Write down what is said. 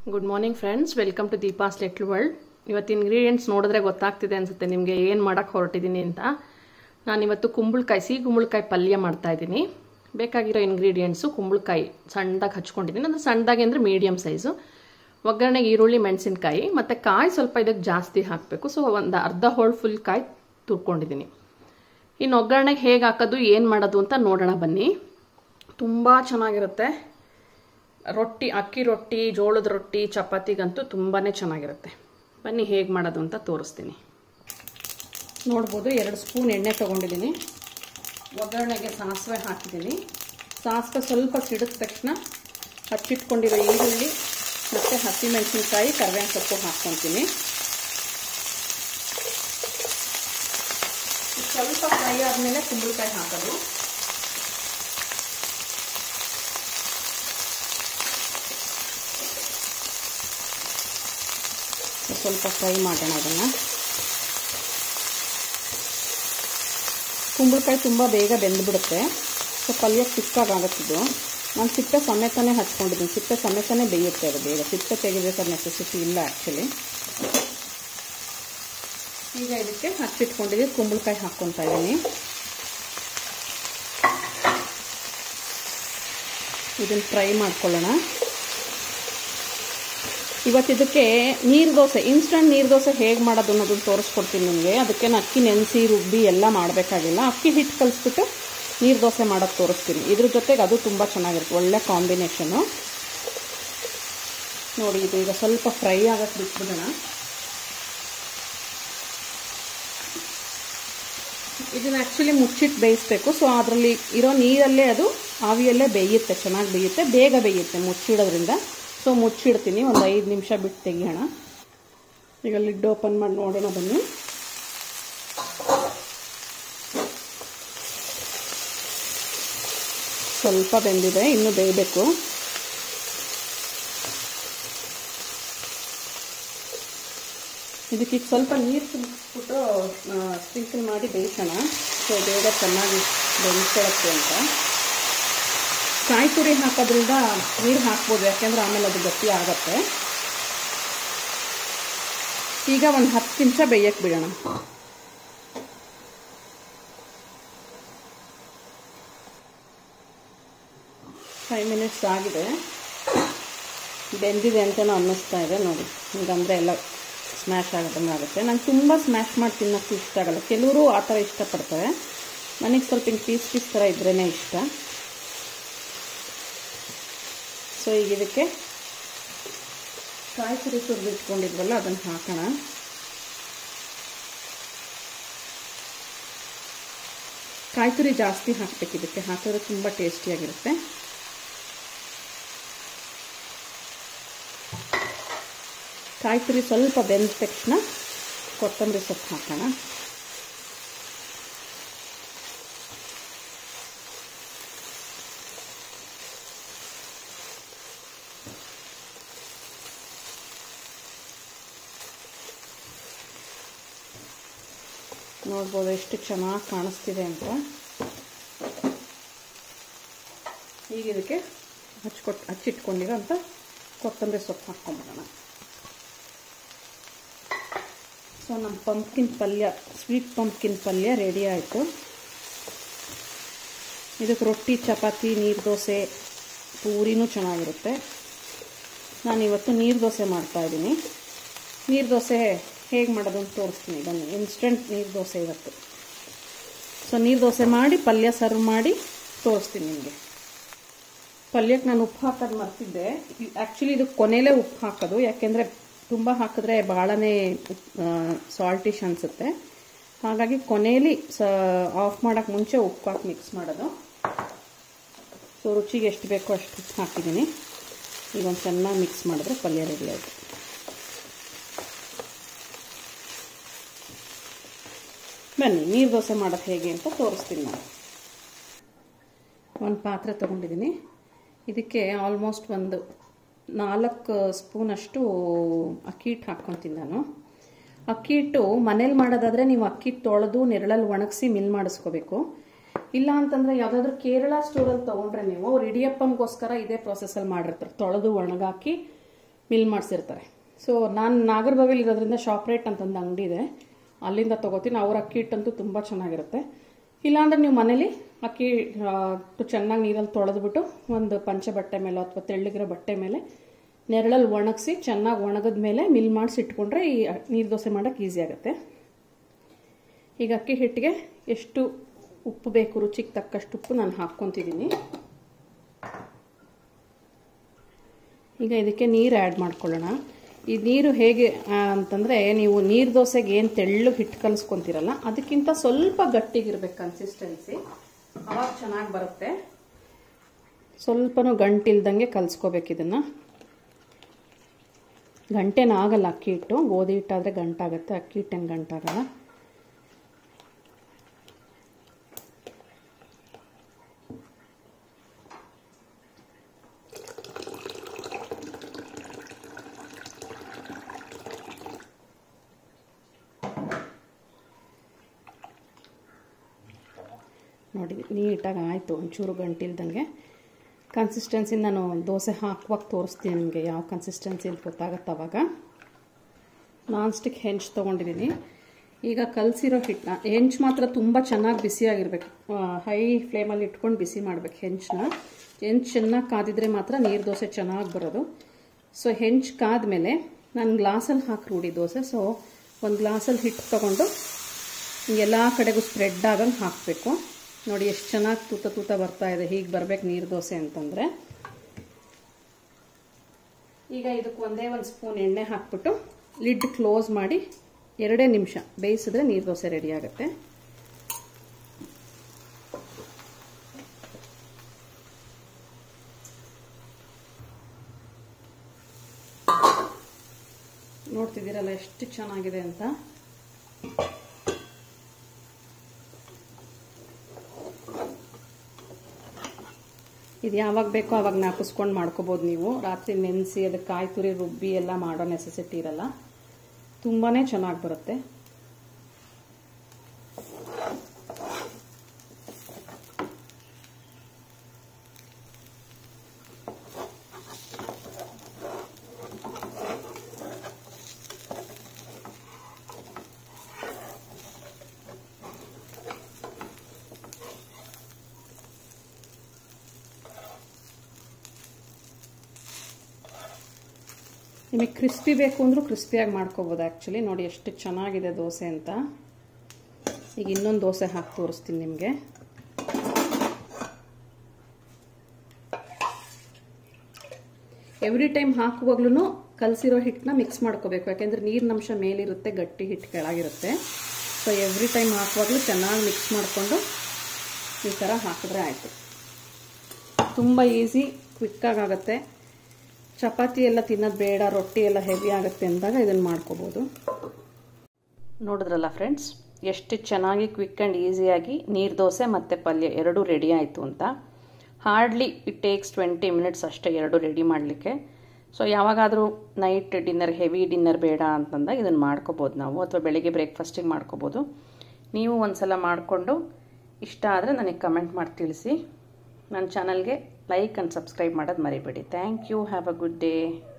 good morning friends welcome to Deepa's little world ಇವತ್ತು ingredients ನೋಡಿದ್ರೆ ಗೊತ್ತಾಗ್ತಿದೆ ಅನ್ಸುತ್ತೆ ನಿಮಗೆ ಏನು ಮಾಡಕ್ಕೆ ಹೊರಟಿದ್ದೀನಿ ಅಂತ ನಾನು ಇವತ್ತು ಕುಂಬಳಕಾಯಿ ಸಿಹಿ ಕುಂಬಳಕಾಯಿ ಪಲ್ಯ ಮಾಡ್ತಾ ಇದ್ದೀನಿ ಬೇಕಾಗಿರೋ ಇಂಗ್ರೀಡಿಯೆಂಟ್ಸು ಕುಂಬಳಕಾಯಿ ಸಣ್ಣದಾಗಿ ಹಚ್ಕೊಂಡಿದ್ದೀನಿ ಅಂದರೆ ಸಣ್ಣದಾಗಿ ಅಂದರೆ ಮೀಡಿಯಮ್ ಸೈಜು ಒಗ್ಗರಣೆಗೆ ಈರುಳ್ಳಿ ಮೆಣಸಿನ್ಕಾಯಿ ಮತ್ತು ಕಾಯಿ ಸ್ವಲ್ಪ ಇದಕ್ಕೆ ಜಾಸ್ತಿ ಹಾಕಬೇಕು ಸೊ ಒಂದು ಅರ್ಧ ಹೋಳು ಫುಲ್ ಕಾಯಿ ತುರ್ಕೊಂಡಿದ್ದೀನಿ ಇನ್ನು ಒಗ್ಗರಣೆಗೆ ಹೇಗೆ ಹಾಕೋದು ಏನು ಮಾಡೋದು ಅಂತ ನೋಡೋಣ ಬನ್ನಿ ತುಂಬ ಚೆನ್ನಾಗಿರುತ್ತೆ ರೊಟ್ಟಿ ಅಕ್ಕಿ ರೊಟ್ಟಿ ಜೋಳದ ರೊಟ್ಟಿ ಚಪಾತಿಗಂತೂ ತುಂಬಾ ಚೆನ್ನಾಗಿರುತ್ತೆ ಬನ್ನಿ ಹೇಗೆ ಮಾಡೋದು ಅಂತ ತೋರಿಸ್ತೀನಿ ನೋಡ್ಬೋದು ಎರಡು ಸ್ಪೂನ್ ಎಣ್ಣೆ ತೊಗೊಂಡಿದ್ದೀನಿ ಒಗ್ಗರಣೆಗೆ ಸಾಸಿವೆ ಹಾಕಿದ್ದೀನಿ ಸಾಸಿವೆ ಸ್ವಲ್ಪ ಸಿಡಿದ ತಕ್ಷಣ ಹಚ್ಚಿಟ್ಕೊಂಡಿರೋ ಈರುಳ್ಳಿ ಮತ್ತು ಹಸಿಮೆಣಸಿನ್ಕಾಯಿ ಕರಿಬೇವಿನ ಸೊಪ್ಪು ಹಾಕ್ಕೊತೀನಿ ಸ್ವಲ್ಪ ಫ್ರೈ ಆದಮೇಲೆ ಕುಂಬಳಕಾಯಿ ಹಾಕೋದು ಸ್ವಲ್ಪ ಫ್ರೈ ಮಾಡೋಣ ಅದನ್ನು ಕುಂಬಳಕಾಯಿ ತುಂಬ ಬೇಗ ಬೆಂದ್ಬಿಡುತ್ತೆ ಸೊ ಪಲ್ಯ ತಿಕ್ಕಾಗುತ್ತಿದ್ದು ನಾನು ಸಿಪ್ಪೆ ಸಮೇತನೇ ಹಚ್ಕೊಂಡಿದ್ದೀನಿ ಸಿಪ್ಪೆ ಸಮೇತನೇ ಬೇಯುತ್ತೆ ಅದು ಬೇಗ ಸಿಪ್ಪೆ ತೆಗಿಬೇಕಾದ ನೆಸೆಸಿಟಿ ಇಲ್ಲ ಆ್ಯಕ್ಚುಲಿ ಈಗ ಇದಕ್ಕೆ ಹಚ್ಚಿಟ್ಕೊಂಡಿದ್ದೀವಿ ಕುಂಬಳಕಾಯಿ ಹಾಕ್ಕೊತಾ ಇದ್ದೀನಿ ಇದನ್ನು ಫ್ರೈ ಮಾಡ್ಕೊಳ್ಳೋಣ ಇವತ್ತು ಇದಕ್ಕೆ ನೀರು ದೋಸೆ ಇನ್ಸ್ಟಂಟ್ ನೀರು ದೋಸೆ ಹೇಗೆ ಮಾಡೋದು ಅನ್ನೋದನ್ನು ತೋರಿಸ್ಕೊಡ್ತೀನಿ ನಿಮಗೆ ಅದಕ್ಕೆ ಅಕ್ಕಿ ನೆನೆಸಿ ರುಬ್ಬಿ ಎಲ್ಲ ಮಾಡಬೇಕಾಗಿಲ್ಲ ಅಕ್ಕಿ ಹಿಟ್ಟು ಕಲಿಸ್ಬಿಟ್ಟು ನೀರು ದೋಸೆ ಮಾಡೋದು ತೋರಿಸ್ತೀನಿ ಇದ್ರ ಜೊತೆಗೆ ಅದು ತುಂಬ ಚೆನ್ನಾಗಿರುತ್ತೆ ಒಳ್ಳೆ ಕಾಂಬಿನೇಷನು ನೋಡಿ ಇದು ಈಗ ಸ್ವಲ್ಪ ಫ್ರೈ ಆಗಕ್ಕೆ ಬಿಟ್ಬಿಡೋಣ ಇದನ್ನ ಆ್ಯಕ್ಚುಲಿ ಮುಚ್ಚಿಟ್ಟು ಬೇಯಿಸ್ಬೇಕು ಸೊ ಅದರಲ್ಲಿ ಇರೋ ನೀರಲ್ಲೇ ಅದು ಆವಿಯಲ್ಲೇ ಬೇಯುತ್ತೆ ಚೆನ್ನಾಗಿ ಬೇಯುತ್ತೆ ಬೇಗ ಬೇಯುತ್ತೆ ಮುಚ್ಚಿಡೋದ್ರಿಂದ ಸೊ ಮುಚ್ಚಿಡ್ತೀನಿ ಒಂದು ಐದು ನಿಮಿಷ ಬಿಟ್ಟು ತೆಗಿಯೋಣ ಈಗ ಲಿಡ್ ಓಪನ್ ಮಾಡಿ ನೋಡೋಣ ಬನ್ನಿ ಸ್ವಲ್ಪ ಬೆಂದಿದೆ ಇನ್ನೂ ಬೇಯಬೇಕು ಇದಕ್ಕೆ ಸ್ವಲ್ಪ ನೀರು ತುಂಬಿಸ್ಬಿಟ್ಟು ಸ್ಪ್ರಿಂಕಲ್ ಮಾಡಿ ಬೇಯಿಸೋಣ ಸೊ ಬೇಗ ಚೆನ್ನಾಗಿ ಬೆಂದ್ಕೊಳಕ್ಕೆ ಅಂತ ಕಾಯಿ ತುರಿ ಹಾಕೋದ್ರಿಂದ ನೀರು ಹಾಕ್ಬೋದು ಯಾಕೆಂದ್ರೆ ಆಮೇಲೆ ಅದು ಗಟ್ಟಿ ಆಗತ್ತೆ ಈಗ ಒಂದು ಹತ್ತು ನಿಮಿಷ ಬೇಯಕ್ಕೆ ಬಿಡೋಣ ಫೈವ್ ಮಿನಿಟ್ಸ್ ಆಗಿದೆ ಬೆಂದಿದೆ ಅಂತಲೂ ಅನ್ನಿಸ್ತಾ ಇದೆ ನೋಡಿ ಹಿಂಗಂದರೆ ಎಲ್ಲ ಸ್ಮ್ಯಾಶ್ ಆಗೋದಂಗೆ ಆಗುತ್ತೆ ನಂಗೆ ತುಂಬ ಸ್ಮ್ಯಾಶ್ ಮಾಡಿ ತಿನ್ನೋಕ್ಕೂ ಇಷ್ಟ ಆಗಲ್ಲ ಕೆಲವರು ಆ ಥರ ಇಷ್ಟಪಡ್ತಾರೆ ನನಗೆ ಸ್ವಲ್ಪ ಹಿಂಗೆ ಪೀಸ್ ಪೀಸ್ ಥರ ಇದ್ರೇ ಇಷ್ಟ ಸೊ ಈಗ ಇದಕ್ಕೆ ಕಾಯಿ ತುರಿ ತುರಿದು ಇಟ್ಕೊಂಡಿದ್ವಲ್ಲ ಅದನ್ನು ಹಾಕೋಣ ಕಾಯಿ ತುರಿ ಜಾಸ್ತಿ ಹಾಕ್ಬೇಕು ಇದಕ್ಕೆ ಹಾಕಿದ್ರೆ ತುಂಬ ಟೇಸ್ಟಿಯಾಗಿರುತ್ತೆ ಕಾಯಿ ತುರಿ ಸ್ವಲ್ಪ ಬೆಂದ ತಕ್ಷಣ ಕೊತ್ತಂಬರಿ ಸೊಪ್ಪು ಹಾಕೋಣ ನೋಡ್ಬೋದು ಎಷ್ಟು ಚೆನ್ನಾಗಿ ಕಾಣಿಸ್ತಿದೆ ಅಂತ ಈಗ ಇದಕ್ಕೆ ಹಚ್ಕೊಟ್ಟು ಹಚ್ಚಿಟ್ಕೊಂಡಿರೋ ಅಂತ ಕೊತ್ತಂಬರಿ ಸೊಪ್ಪು ಹಾಕ್ಕೊಂಬಿಡೋಣ ಸೊ ನಮ್ಮ ಪಂಪ್ಕಿನ್ ಪಲ್ಯ ಸ್ವೀಟ್ ಪಂಪ್ಕಿನ್ ಪಲ್ಯ ರೆಡಿ ಆಯಿತು ಇದಕ್ಕೆ ರೊಟ್ಟಿ ಚಪಾತಿ ನೀರು ದೋಸೆ ಪೂರಿನೂ ಚೆನ್ನಾಗಿರುತ್ತೆ ನಾನು ಇವತ್ತು ನೀರು ದೋಸೆ ಮಾಡ್ತಾಯಿದ್ದೀನಿ ನೀರು ದೋಸೆ ಹೇಗೆ ಮಾಡೋದು ಅಂತ ತೋರಿಸ್ತೀನಿ ಬನ್ನಿ ಇನ್ಸ್ಟೆಂಟ್ ನೀರು ದೋಸೆ ಇವತ್ತು ಸೊ ನೀರು ದೋಸೆ ಮಾಡಿ ಪಲ್ಯ ಸರ್ವ್ ಮಾಡಿ ತೋರಿಸ್ತೀನಿ ನಿಮಗೆ ಪಲ್ಯಕ್ಕೆ ನಾನು ಉಪ್ಪು ಹಾಕೋದು ಮರ್ತಿದ್ದೆ ಆ್ಯಕ್ಚುಲಿ ಇದು ಕೊನೆಯಲ್ಲೇ ಉಪ್ಪು ಹಾಕೋದು ಯಾಕೆಂದರೆ ತುಂಬ ಹಾಕಿದ್ರೆ ಭಾಳನೇ ಸಾಲ್ಟಿಶ್ ಅನಿಸುತ್ತೆ ಹಾಗಾಗಿ ಕೊನೆಯಲ್ಲಿ ಸ ಆಫ್ ಮಾಡೋಕ್ಕೆ ಮುಂಚೆ ಉಪ್ಪು ಹಾಕಿ ಮಿಕ್ಸ್ ಮಾಡೋದು ಸೊ ರುಚಿಗೆ ಎಷ್ಟು ಬೇಕೋ ಅಷ್ಟು ಉಪ್ಪು ಹಾಕಿದ್ದೀನಿ ಈಗ ಒಂದು ಚೆನ್ನಾಗಿ ಮಿಕ್ಸ್ ಮಾಡಿದ್ರೆ ಪಲ್ಯ ರೆಡಿ ಆಯಿತು ಬನ್ನಿ ನೀರು ದೋಸೆ ಮಾಡೋದು ಹೇಗೆ ಅಂತ ತೋರಿಸ್ತೀನಿ ನಾನು ಒಂದು ಪಾತ್ರೆ ತೊಗೊಂಡಿದ್ದೀನಿ ಇದಕ್ಕೆ ಆಲ್ಮೋಸ್ಟ್ ಒಂದು ನಾಲ್ಕು ಸ್ಪೂನಷ್ಟು ಅಕ್ಕಿ ಹಿಟ್ಟು ಹಾಕ್ಕೊತೀನಿ ನಾನು ಅಕ್ಕಿ ಹಿಟ್ಟು ಮನೇಲಿ ಮಾಡೋದಾದರೆ ನೀವು ಅಕ್ಕಿ ತೊಳೆದು ನೆರಳಲ್ಲಿ ಒಣಗಿಸಿ ಮಿಲ್ ಮಾಡಿಸ್ಕೋಬೇಕು ಇಲ್ಲ ಅಂತಂದ್ರೆ ಯಾವ್ದಾದ್ರು ಕೇರಳ ಸ್ಟೋರಲ್ಲಿ ತಗೊಂಡ್ರೆ ನೀವು ಅವ್ರು ಇಡಿಯಪ್ಪಂಗೋಸ್ಕರ ಇದೇ ಪ್ರೊಸೆಸಲ್ಲಿ ಮಾಡಿರ್ತಾರೆ ತೊಳೆದು ಒಣಗಾಕಿ ಮಿಲ್ ಮಾಡಿಸಿರ್ತಾರೆ ಸೊ ನಾನು ನಾಗರಬಾವಿಲಿ ಇರೋದ್ರಿಂದ ಶಾಪ್ ರೇಟ್ ಅಂತಂದು ಅಂಗಡಿ ಇದೆ ಅಲ್ಲಿಂದ ತೊಗೋತೀನಿ ಅವ್ರ ಅಕ್ಕಿ ಹಿಟ್ಟಂತೂ ತುಂಬ ಚೆನ್ನಾಗಿರುತ್ತೆ ಇಲ್ಲಾಂದ್ರೆ ನೀವು ಮನೇಲಿ ಅಕ್ಕಿ ಆ, ಚೆನ್ನಾಗಿ ನೀರಲ್ಲಿ ತೊಳೆದ್ಬಿಟ್ಟು ಒಂದು ಪಂಚ ಬಟ್ಟೆ ಮೇಲೆ ಅಥವಾ ತೆಳ್ಳಗಿರೋ ಬಟ್ಟೆ ಮೇಲೆ ನೆರಳಲ್ಲಿ ಒಣಗಿಸಿ ಚೆನ್ನಾಗಿ ಒಣಗಿದ ಮೇಲೆ ಮಿಲ್ ಮಾಡಿಸಿ ಇಟ್ಕೊಂಡ್ರೆ ಈ ನೀರು ದೋಸೆ ಮಾಡೋಕ್ಕೆ ಈಸಿ ಆಗುತ್ತೆ ಈಗ ಅಕ್ಕಿ ಹಿಟ್ಟಿಗೆ ಎಷ್ಟು ಉಪ್ಪು ಬೇಕು ರುಚಿಗೆ ತಕ್ಕಷ್ಟು ಉಪ್ಪು ನಾನು ಹಾಕ್ಕೊತಿದ್ದೀನಿ ಈಗ ಇದಕ್ಕೆ ನೀರು ಆ್ಯಡ್ ಮಾಡ್ಕೊಳ್ಳೋಣ ಈ ನೀರು ಹೇಗೆ ಆ, ಅಂತಂದರೆ ನೀವು ನೀರು ದೋಸೆಗೆ ಏನು ತೆಳ್ಳಗೆ ಹಿಟ್ಟು ಕಲಿಸ್ಕೊತೀರಲ್ಲ ಅದಕ್ಕಿಂತ ಸ್ವಲ್ಪ ಗಟ್ಟಿಗಿರ್ಬೇಕು ಕನ್ಸಿಸ್ಟೆನ್ಸಿ ಅವಾಗ ಚೆನ್ನಾಗಿ ಬರುತ್ತೆ ಸ್ವಲ್ಪನೂ ಗಂಟಿಲ್ದಂಗೆ ಕಲಿಸ್ಕೋಬೇಕು ಇದನ್ನು ಗಂಟೆನ ಆಗಲ್ಲ ಅಕ್ಕಿ ಹಿಟ್ಟು ಗೋಧಿ ಹಿಟ್ಟಾದರೆ ಗಂಟಾಗುತ್ತೆ ಅಕ್ಕಿ ಹಿಟ್ಟೇನು ಗಂಟಾಗಲ್ಲ ನೋಡಿ ನೀಟಾಗಿ ಆಯಿತು ಒಂಚೂರು ಗಂಟಿಲ್ದಂಗೆ ಕನ್ಸಿಸ್ಟೆನ್ಸಿ ನಾನು ದೋಸೆ ಹಾಕುವಾಗ ತೋರಿಸ್ತೀನಿ ನಿಮಗೆ ಯಾವ ಕನ್ಸಿಸ್ಟೆನ್ಸಿ ಅಂತ ಗೊತ್ತಾಗತ್ತೆ ಅವಾಗ ನಾನ್ ಸ್ಟಿಕ್ ಹೆಂಚು ತೊಗೊಂಡಿದ್ದೀನಿ ಈಗ ಕಲಸಿರೋ ಹಿಟ್ಟನ್ನ ಹೆಂಚು ಮಾತ್ರ ತುಂಬ ಚೆನ್ನಾಗಿ ಬಿಸಿಯಾಗಿರ್ಬೇಕು ಹೈ ಫ್ಲೇಮಲ್ಲಿ ಇಟ್ಕೊಂಡು ಬಿಸಿ ಮಾಡ್ಬೇಕು ಹೆಂಚನ್ನ ಹೆಂಚು ಚೆನ್ನಾಗಿ ಕಾದಿದ್ರೆ ಮಾತ್ರ ನೀರು ದೋಸೆ ಚೆನ್ನಾಗಿ ಬರೋದು ಸೊ ಹೆಂಚು ಕಾದ್ಮೇಲೆ ನಾನು ಗ್ಲಾಸಲ್ಲಿ ಹಾಕಿ ರೂಢಿ ದೋಸೆ ಸೊ ಒಂದು ಗ್ಲಾಸಲ್ಲಿ ಹಿಟ್ಟು ತೊಗೊಂಡು ಎಲ್ಲ ಕಡೆಗೂ ಸ್ಪ್ರೆಡ್ ಆಗಂಗೆ ಹಾಕಬೇಕು ನೋಡಿ ಎಷ್ಟು ಚೆನ್ನಾಗಿ ತೂತ ತೂತ ಬರ್ತಾ ಇದೆ ಹೀಗೆ ಬರ್ಬೇಕು ನೀರು ದೋಸೆ ಅಂತಂದರೆ ಈಗ ಇದಕ್ಕೆ ಒಂದೇ ಒಂದು ಸ್ಪೂನ್ ಎಣ್ಣೆ ಹಾಕ್ಬಿಟ್ಟು ಲಿಡ್ ಕ್ಲೋಸ್ ಮಾಡಿ ಎರಡೇ ನಿಮಿಷ ಬೇಯಿಸಿದ್ರೆ ನೀರು ದೋಸೆ ರೆಡಿ ಆಗುತ್ತೆ ನೋಡ್ತಿದ್ದೀರಲ್ಲ ಎಷ್ಟು ಚೆನ್ನಾಗಿದೆ ಅಂತ ಇದು ಯಾವಾಗ ಬೇಕೋ ಅವಾಗ ನಾಪಿಸ್ಕೊಂಡು ಮಾಡ್ಕೋಬೋದು ನೀವು ರಾತ್ರಿ ನೆನೆಸಿ ಅದಕ್ಕೆ ಕಾಯಿ ತುರಿ ರುಬ್ಬಿ ಎಲ್ಲ ಮಾಡೋ ನೆಸೆಸಿಟಿ ಇರಲ್ಲ ತುಂಬಾ ಚೆನ್ನಾಗಿ ಬರುತ್ತೆ ನಿಮಗೆ ಕ್ರಿಸ್ಪಿ ಬೇಕು ಅಂದರೂ ಕ್ರಿಸ್ಪಿಯಾಗಿ ಮಾಡ್ಕೋಬೋದು ಆ್ಯಕ್ಚುಲಿ ನೋಡಿ ಎಷ್ಟು ಚೆನ್ನಾಗಿದೆ ದೋಸೆ ಅಂತ ಈಗ ಇನ್ನೊಂದು ದೋಸೆ ಹಾಕಿ ತೋರಿಸ್ತೀನಿ ನಿಮಗೆ ಎವ್ರಿ ಟೈಮ್ ಹಾಕುವಾಗ್ಲೂ ಕಲಸಿರೋ ಹಿಟ್ಟನ್ನ ಮಿಕ್ಸ್ ಮಾಡ್ಕೋಬೇಕು ಯಾಕೆಂದರೆ ನೀರಿನಂಶ ಮೇಲಿರುತ್ತೆ ಗಟ್ಟಿ ಹಿಟ್ಟು ಕೆಳಗಿರುತ್ತೆ ಸೊ ಎವ್ರಿ ಟೈಮ್ ಹಾಕುವಾಗಲೂ ಚೆನ್ನಾಗಿ ಮಿಕ್ಸ್ ಮಾಡಿಕೊಂಡು ಈ ಥರ ಹಾಕಿದ್ರೆ ಆಯಿತು ತುಂಬ ಈಸಿ ಕ್ವಿಕ್ಕಾಗುತ್ತೆ ಚಪಾತಿ ಎಲ್ಲ ತಿನ್ನೋದು ಬೇಡ ರೊಟ್ಟಿ ಎಲ್ಲ ಹೆವಿ ಆಗುತ್ತೆ ಅಂದಾಗ ಇದನ್ನು ಮಾಡ್ಕೋಬೋದು ನೋಡಿದ್ರಲ್ಲ ಫ್ರೆಂಡ್ಸ್ ಎಷ್ಟು ಚೆನ್ನಾಗಿ ಕ್ವಿಕ್ ಆ್ಯಂಡ್ ಈಸಿಯಾಗಿ ನೀರು ದೋಸೆ ಮತ್ತು ಪಲ್ಯ ಎರಡೂ ರೆಡಿ ಆಯಿತು ಅಂತ hardly it takes twenty minutes ಅಷ್ಟೇ ಎರಡು ರೆಡಿ ಮಾಡಲಿಕ್ಕೆ ಸೊ ಯಾವಾಗಾದರೂ ನೈಟ್ ಡಿನ್ನರ್ ಹೆವಿ ಡಿನ್ನರ್ ಬೇಡ ಅಂತಂದಾಗ ಇದನ್ನು ಮಾಡ್ಕೋಬೋದು ನಾವು ಅಥವಾ ಬೆಳಿಗ್ಗೆ ಬ್ರೇಕ್ಫಾಸ್ಟಿಗೆ ಮಾಡ್ಕೋಬೋದು ನೀವು ಒಂದು ಸಲ ಮಾಡಿಕೊಂಡು ಇಷ್ಟ ಆದರೆ ನನಗೆ ಕಮೆಂಟ್ ಮಾಡಿ ತಿಳಿಸಿ ನನ್ನ ಚಾನಲ್ಗೆ ಲೈಕ್ ಆ್ಯಂಡ್ ಸಬ್ಸ್ಕ್ರೈಬ್ ಮಾಡೋದು ಮರಿಬೇಡಿ thank you have a good day